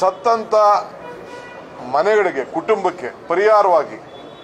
ಸತ್ತಂತ ಮನೆಗಳಿಗೆ ಕುಟುಂಬಕ್ಕೆ ಪರಿಹಾರವಾಗಿ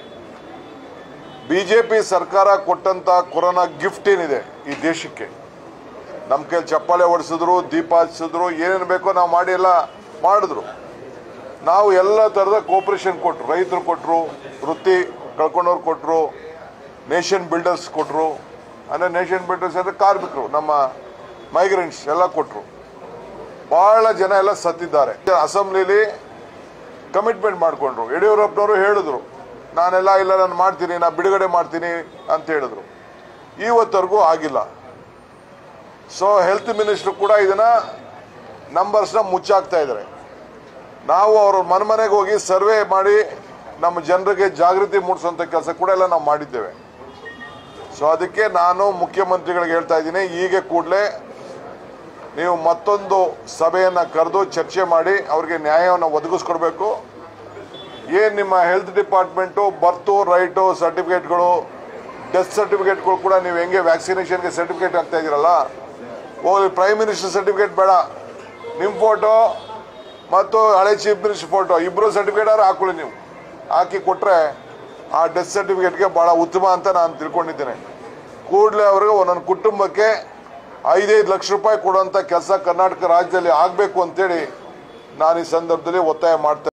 ಬಿಜೆಪಿ ಸರ್ಕಾರ ಕೊಟ್ಟಂತ ಕೊರೋನಾ ಗಿಫ್ಟ್ ಏನಿದೆ ಈ ದೇಶಕ್ಕೆ ನಮ್ಮ ಕೈಲಿ ಚಪ್ಪಾಳೆ ಹೊಡಿಸಿದ್ರು ದೀಪ ಹಚ್ಚಿದ್ರು ಏನೇನು ಬೇಕೋ ನಾವು ಮಾಡಿ ಎಲ್ಲ ಮಾಡಿದ್ರು ನಾವು ಎಲ್ಲ ಥರದ ಕೋಪರೇಷನ್ ಕೊಟ್ಟರು ರೈತರು ಕೊಟ್ಟರು ವೃತ್ತಿ ಕಳ್ಕೊಂಡವ್ರು ಕೊಟ್ಟರು ನೇಷನ್ ಬಿಲ್ಡರ್ಸ್ ಕೊಟ್ಟರು ಅಂದರೆ ನೇಷನ್ ಬಿಲ್ಡರ್ಸ್ ಅಂದರೆ ಕಾರ್ಮಿಕರು ನಮ್ಮ ಮೈಗ್ರೆಂಟ್ಸ್ ಎಲ್ಲ ಕೊಟ್ಟರು ಭಾಳ ಜನ ಎಲ್ಲ ಸತ್ತಿದ್ದಾರೆ ಅಸೆಂಬ್ಲಿಲಿ ಕಮಿಟ್ಮೆಂಟ್ ಮಾಡಿಕೊಂಡ್ರು ಯಡಿಯೂರಪ್ಪನವರು ಹೇಳಿದ್ರು ನಾನೆಲ್ಲ ಇಲ್ಲ ನಾನು ಮಾಡ್ತೀನಿ ನಾನು ಬಿಡುಗಡೆ ಮಾಡ್ತೀನಿ ಅಂತ ಹೇಳಿದ್ರು ಇವತ್ತರೆಗೂ ಆಗಿಲ್ಲ ಸೊ ಹೆಲ್ತ್ ಮಿನಿಸ್ಟ್ರು ಕೂಡ ಇದನ್ನ ನಂಬರ್ಸ್ನ ಮುಚ್ಚಾಕ್ತಾ ಇದ್ದಾರೆ ನಾವು ಅವ್ರ ಮನೆ ಮನೆಗೆ ಹೋಗಿ ಸರ್ವೆ ಮಾಡಿ ನಮ್ಮ ಜನರಿಗೆ ಜಾಗೃತಿ ಮೂಡಿಸುವಂಥ ಕೆಲಸ ಕೂಡ ಎಲ್ಲ ನಾವು ಮಾಡಿದ್ದೇವೆ ಸೊ ಅದಕ್ಕೆ ನಾನು ಮುಖ್ಯಮಂತ್ರಿಗಳಿಗೆ ಹೇಳ್ತಾ ಇದ್ದೀನಿ ಈಗ ಕೂಡಲೇ ನೀವು ಮತ್ತೊಂದು ಸಭೆಯನ್ನು ಕರೆದು ಚರ್ಚೆ ಮಾಡಿ ಅವ್ರಿಗೆ ನ್ಯಾಯವನ್ನು ಒದಗಿಸ್ಕೊಡ್ಬೇಕು ಏನು ನಿಮ್ಮ ಹೆಲ್ತ್ ಡಿಪಾರ್ಟ್ಮೆಂಟು ಬರ್ತು ರೈಟು ಸರ್ಟಿಫಿಕೇಟ್ಗಳು ಡೆತ್ ಸರ್ಟಿಫಿಕೇಟ್ಗಳು ಕೂಡ ನೀವು ಹೆಂಗೆ ವ್ಯಾಕ್ಸಿನೇಷನ್ಗೆ ಸರ್ಟಿಫಿಕೇಟ್ ಆಗ್ತಾ ಇದ್ದೀರಲ್ಲ ಹೋಗಿ ಪ್ರೈಮ್ ಮಿನಿಸ್ಟರ್ ಸರ್ಟಿಫಿಕೇಟ್ ಬೇಡ ನಿಮ್ಮ ಫೋಟೋ ಮತ್ತು ಹಳೆ ಚೀಫ್ ಮಿನಿಸ್ಟರ್ ಫೋಟೋ ಇಬ್ಬರು ಸರ್ಟಿಫಿಕೇಟ್ ಆದ್ರೂ ಹಾಕೊಳ್ಳಿ ನೀವು ಹಾಕಿ ಕೊಟ್ಟರೆ ಆ ಡೆತ್ ಸರ್ಟಿಫಿಕೇಟ್ಗೆ ಭಾಳ ಉತ್ತಮ ಅಂತ ನಾನು ತಿಳ್ಕೊಂಡಿದ್ದೇನೆ ಕೂಡಲೇ ಅವ್ರಿಗೆ ಒಂದೊಂದು ಕುಟುಂಬಕ್ಕೆ ಐದೈದು ಲಕ್ಷ ರೂಪಾಯಿ ಕೊಡುವಂಥ ಕೆಲಸ ಕರ್ನಾಟಕ ರಾಜ್ಯದಲ್ಲಿ ಆಗಬೇಕು ಅಂತೇಳಿ ನಾನು ಈ ಸಂದರ್ಭದಲ್ಲಿ ಒತ್ತಾಯ ಮಾಡ್ತೇನೆ